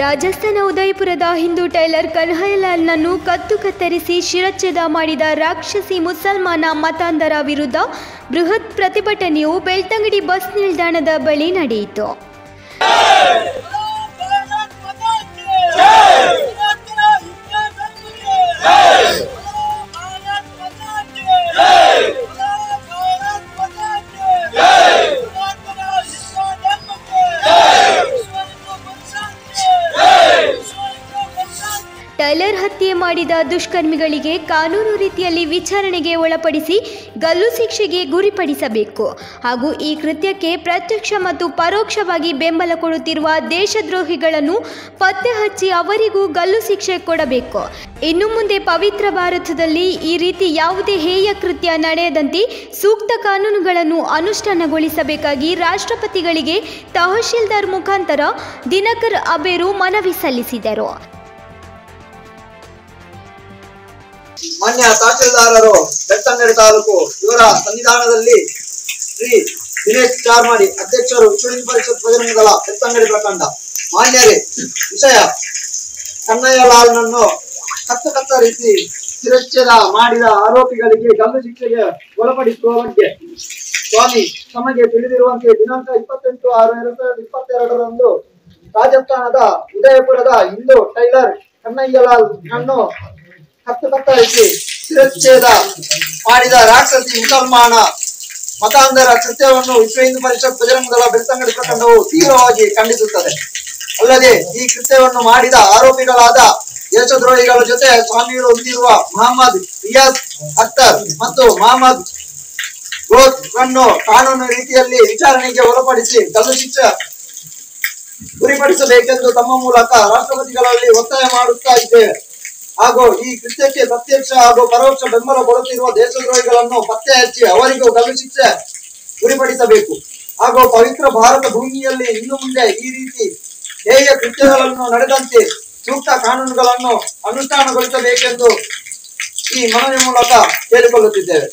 ರಾಜಸ್ಥಾನ ಉದಯಪುರದ ಹಿಂದೂ ಟೈಲರ್ ಕನ್ಹಯ್ಯಲಾಲ್ನನ್ನು ಕತ್ತು ಕತ್ತರಿಸಿ ಶಿರಚ್ಛೇದ ಮಾಡಿದ ರಾಕ್ಷಸಿ ಮುಸಲ್ಮಾನ ಮತಾಂಧರ ವಿರುದ್ಧ ಬೃಹತ್ ಪ್ರತಿಭಟನೆಯು ಬೆಳ್ತಂಗಡಿ ಬಸ್ ನಿಲ್ದಾಣದ ಬಳಿ ನಡೆಯಿತು भारत माता की जय भारत माता की जय भारत माता की जय हिंदू धर्म के जय ईश्वर को बख्शांगे जय ईश्वर को बख्शांगे ಟೈಲರ್ ಹತ್ಯೆ ಮಾಡಿದ ದುಷ್ಕರ್ಮಿಗಳಿಗೆ ಕಾನೂನು ರೀತಿಯಲ್ಲಿ ವಿಚಾರಣೆಗೆ ಒಳಪಡಿಸಿ ಗಲ್ಲು ಶಿಕ್ಷೆಗೆ ಗುರಿಪಡಿಸಬೇಕು ಹಾಗೂ ಈ ಕೃತ್ಯಕ್ಕೆ ಪ್ರತ್ಯಕ್ಷ ಮತ್ತು ಪರೋಕ್ಷವಾಗಿ ಬೆಂಬಲ ಕೊಡುತ್ತಿರುವ ದೇಶದ್ರೋಹಿಗಳನ್ನು ಪತ್ತೆ ಹಚ್ಚಿ ಅವರಿಗೂ ಗಲ್ಲು ಶಿಕ್ಷೆ ಕೊಡಬೇಕು ಇನ್ನು ಮುಂದೆ ಪವಿತ್ರ ಭಾರತದಲ್ಲಿ ಈ ರೀತಿ ಯಾವುದೇ ಹೇಯ ಕೃತ್ಯ ನಡೆಯದಂತೆ ಸೂಕ್ತ ಕಾನೂನುಗಳನ್ನು ಅನುಷ್ಠಾನಗೊಳಿಸಬೇಕಾಗಿ ರಾಷ್ಟ್ರಪತಿಗಳಿಗೆ ತಹಶೀಲ್ದಾರ್ ಮುಖಾಂತರ ದಿನಕರ್ ಅಬೇರು ಮನವಿ ಸಲ್ಲಿಸಿದರು ಮಾನ್ಯ ತಹಶೀಲ್ದಾರರು ಬೆಳ್ತಂಗಡಿ ತಾಲೂಕು ಇವರ ಸನ್ನಿಧಾನದಲ್ಲಿ ಶ್ರೀ ದಿನೇಶ್ ಚಾರ್ಮಾಡಿ ಅಧ್ಯಕ್ಷರು ವಿಶ್ವ ಹಿಂದೂ ಪರಿಷತ್ ಬಜರಂಗ ದಳ ಬೆಳ್ತಂಗಡಿ ಪ್ರಖಂಡ ಮಾನ್ಯರೇ ವಿಷಯ ಕನ್ನಯ್ಯಲಾಲ್ನನ್ನು ಕತ್ತು ಕತ್ತರಿಸಿ ಶಿರಚ್ಛೇದ ಮಾಡಿದ ಆರೋಪಿಗಳಿಗೆ ಗಲ್ಲು ಶಿಕ್ಷೆಗೆ ಒಳಪಡಿಸುವ ಬಗ್ಗೆ ಸ್ವಾಮಿ ತಮಗೆ ತಿಳಿದಿರುವಂತೆ ದಿನಾಂಕ ಇಪ್ಪತ್ತೆಂಟು ಆರು ಎರಡ್ ಸಾವಿರದ ಇಪ್ಪತ್ತೆರಡರಂದು ರಾಜಸ್ಥಾನದ ಉದಯಪುರದ ಹಿಂದೂ ಟೈಲರ್ ಕನ್ನಯ್ಯಲಾಲ್ ನನ್ನು ಕತ್ತು ಕತ್ತರಿಸಿ ಶಿರಚ್ಛೇದ ಮಾಡಿದ ರಾಕ್ಷಸಿ ಮುಸಲ್ಮಾನ ಮತಾಂಧರ ಕೃತ್ಯವನ್ನು ವಿಶ್ವ ಹಿಂದೂ ಪರಿಷತ್ ಬಜರಂಗ ದಳ ಬೆಳ್ತಂಗಡಿ ಪ್ರಕರಣವು ತೀವ್ರವಾಗಿ ಖಂಡಿಸುತ್ತದೆ ಅಲ್ಲದೆ ಈ ಕೃತ್ಯವನ್ನು ಮಾಡಿದ ಆರೋಪಿಗಳಾದ ದೇಶದ್ರೋಹಿಗಳ ಜೊತೆ ಸ್ವಾಮಿಗಳು ಹೊಂದಿರುವ ಮಹಮ್ಮದ್ ರಿಯಾಜ್ ಅಖ್ತರ್ ಮತ್ತು ಮಹಮ್ಮದ್ ಗೋತ್ ಅನ್ನು ಕಾನೂನು ರೀತಿಯಲ್ಲಿ ವಿಚಾರಣೆಗೆ ಒಳಪಡಿಸಿ ಗಲ್ಲು ಶಿಕ್ಷೆ ಗುರಿಪಡಿಸಬೇಕೆಂದು ತಮ್ಮ ಮೂಲಕ ರಾಷ್ಟ್ರಪತಿಗಳಲ್ಲಿ ಒತ್ತಾಯ ಮಾಡುತ್ತಾ ಇದ್ದೇವೆ ಹಾಗೂ ಈ ಕೃತ್ಯಕ್ಕೆ ಪ್ರತ್ಯಕ್ಷ ಹಾಗೂ ಪರೋಕ್ಷ ಬೆಂಬಲ ಕೊಡುತ್ತಿರುವ ದೇಶದ್ರೋಹಿಗಳನ್ನು ಪತ್ತೆ ಹಚ್ಚಿ ಅವರಿಗೂ ಗಲ್ಲು ಶಿಕ್ಷೆ ಗುರಿಪಡಿಸಬೇಕು ಹಾಗೂ ಪವಿತ್ರ ಭಾರತ ಭೂಮಿಯಲ್ಲಿ ಇನ್ನು ಮುಂದೆ ಈ ರೀತಿ ಹೇಯ ಕೃತ್ಯಗಳನ್ನು ನಡೆದಂತೆ ಸೂಕ್ತ ಕಾನೂನುಗಳನ್ನು ಅನುಷ್ಠಾನಗೊಳಿಸಬೇಕೆಂದು ಈ ಮನವಿ ಮೂಲಕ ಕೇಳಿಕೊಳ್ಳುತ್ತಿದ್ದೇವೆ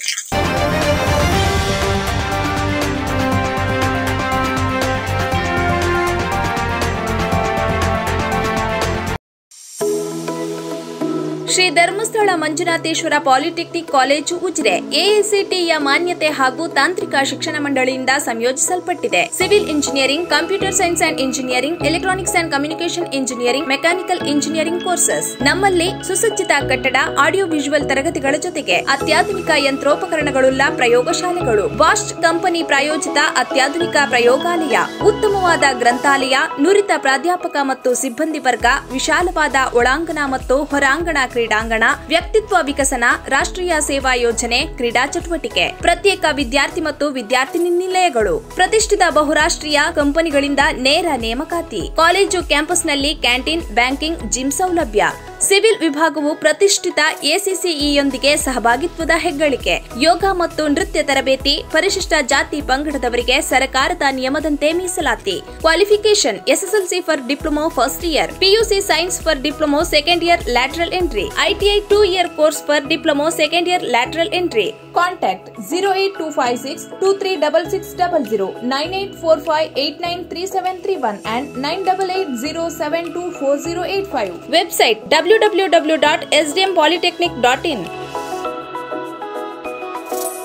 ಶ್ರೀ ಧರ್ಮಸ್ಥಳ ಮಂಜುನಾಥೇಶ್ವರ ಪಾಲಿಟೆಕ್ನಿಕ್ ಕಾಲೇಜು ಉಜಿರೆ ಎಐಸಿಟಿಯ ಮಾನ್ಯತೆ ಹಾಗೂ ತಾಂತ್ರಿಕ ಶಿಕ್ಷಣ ಮಂಡಳಿಯಿಂದ ಸಂಯೋಜಿಸಲ್ಪಟ್ಟಿದೆ civil engineering computer science and engineering electronics and communication engineering mechanical engineering courses ನಮ್ಮಲ್ಲಿ ಸುಸಜ್ಜಿತ ಕಟ್ಟಡ ಆಡಿಯೋ ವಿಜುವಲ್ ತರಗತಿಗಳ ಜೊತೆಗೆ ಅತ್ಯಾಧುನಿಕ ಯಂತ್ರೋಪಕರಣಗಳುಳ್ಳ ಪ್ರಯೋಗಶಾಲೆಗಳು ಬಾಸ್ಟ್ ಕಂಪನಿ ಪ್ರಾಯೋಜಿತ ಅತ್ಯಾಧುನಿಕ ಪ್ರಯೋಗಾಲಯ ಉತ್ತಮವಾದ ಗ್ರಂಥಾಲಯ ನುರಿತ ಪ್ರಾಧ್ಯಾಪಕ ಮತ್ತು ಸಿಬ್ಬಂದಿ ವರ್ಗ ವಿಶಾಲವಾದ ಒಳಾಂಗಣ ಮತ್ತು ಹೊರಾಂಗಣ ಕ್ರೀಡಾಂಗಣ ವ್ಯಕ್ತಿತ್ವ ವಿಕಸನ ರಾಷ್ಟ್ರೀಯ ಸೇವಾ ಯೋಜನೆ ಕ್ರೀಡಾ ಚಟುವಟಿಕೆ ಪ್ರತ್ಯೇಕ ವಿದ್ಯಾರ್ಥಿ ಮತ್ತು ವಿದ್ಯಾರ್ಥಿನಿ ನಿಲಯಗಳು ಪ್ರತಿಷ್ಠಿತ ಬಹುರಾಷ್ಟ್ರೀಯ ಕಂಪನಿಗಳಿಂದ ನೇರ ನೇಮಕಾತಿ ಕಾಲೇಜು ಕ್ಯಾಂಪಸ್ನಲ್ಲಿ ಕ್ಯಾಂಟೀನ್ ಬ್ಯಾಂಕಿಂಗ್ ಜಿಮ್ ಸೌಲಭ್ಯ ಸಿವಿಲ್ ವಿಭಾಗವು ಪ್ರತಿಷ್ಠಿತ ಎಸಿಸಿಇಯೊಂದಿಗೆ ಸಹಭಾಗಿತ್ವದ ಹೆಗ್ಗಳಿಕೆ ಯೋಗ ಮತ್ತು ನೃತ್ಯ ತರಬೇತಿ ಪರಿಶಿಷ್ಟ ಜಾತಿ ಪಂಗಡದವರಿಗೆ ಸರ್ಕಾರದ ನಿಯಮದಂತೆ ಮೀಸಲಾತಿ qualification SSLC for diploma first year PUC science for diploma second year lateral entry ITI two year course for diploma second year lateral entry contact zero eight two five six two three double six double zero nine eight four five eight nine three seven three one and nine double eight zero seven two four zero eight five website W W W dot S D M polytechnic dot in